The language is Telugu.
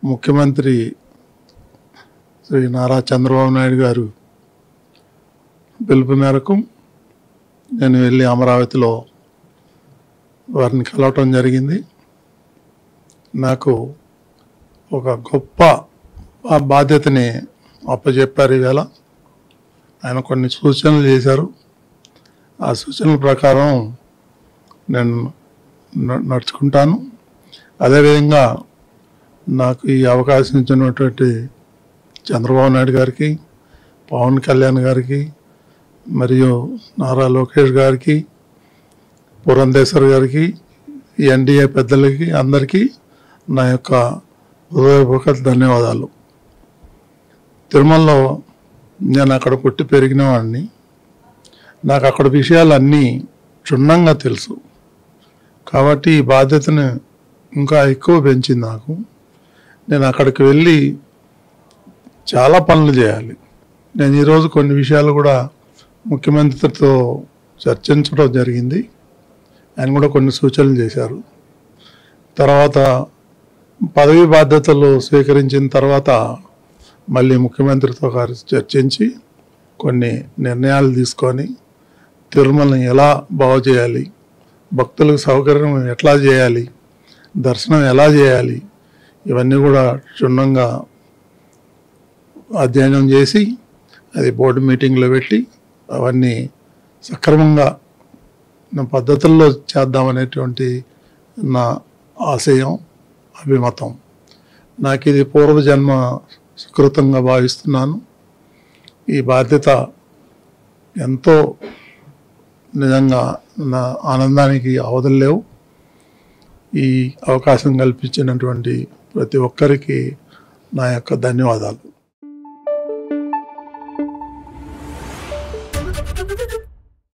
ముఖ్యమంత్రి శ్రీ నారా చంద్రబాబు నాయుడు గారు పిలుపు మేరకు నేను వెళ్ళి అమరావతిలో వారిని కలవటం జరిగింది నాకు ఒక గొప్ప ఆ బాధ్యతని అప్పచెప్పారు ఈవేళ ఆయన కొన్ని సూచనలు చేశారు ఆ సూచనల ప్రకారం నేను న- నడుచుకుంటాను అదేవిధంగా నాకు ఈ అవకాశం ఇచ్చినటువంటి చంద్రబాబు నాయుడు గారికి పవన్ కళ్యాణ్ గారికి మరియు నారా లోకేష్ గారికి పురంధేశ్వర్ గారికి ఈ ఎన్డీఏ పెద్దలకి అందరికీ నా యొక్క హృదయపూర్వక ధన్యవాదాలు తిరుమలలో నేను అక్కడ పుట్టి పెరిగిన వాడిని నాకు అక్కడ విషయాలన్నీ క్షుణ్ణంగా తెలుసు కాబట్టి ఈ బాధ్యతను ఇంకా ఎక్కువ పెంచింది నాకు నేను అక్కడికి వెళ్ళి చాలా పనులు చేయాలి నేను ఈరోజు కొన్ని విషయాలు కూడా ముఖ్యమంత్రితో చర్చించడం జరిగింది ఆయన కూడా కొన్ని సూచనలు చేశారు తర్వాత పదవి బాధ్యతలు స్వీకరించిన తర్వాత మళ్ళీ ముఖ్యమంత్రితో గారు చర్చించి కొన్ని నిర్ణయాలు తీసుకొని తిరుమలని ఎలా బాగు చేయాలి భక్తులకు సౌకర్యం ఎట్లా చేయాలి దర్శనం ఎలా చేయాలి ఇవన్నీ కూడా క్షుణ్ణంగా అధ్యయనం చేసి అది బోర్డు మీటింగ్లో పెట్టి అవన్నీ సక్రమంగా నా పద్ధతుల్లో చేద్దామనేటువంటి నా ఆశయం అభిమతం నాకు ఇది పూర్వజన్మ సుకృతంగా భావిస్తున్నాను ఈ బాధ్యత ఎంతో నిజంగా నా ఆనందానికి అవధులు లేవు ఈ అవకాశం కల్పించినటువంటి ప్రతి ఒక్కరికి నా యొక్క ధన్యవాదాలు Thank you.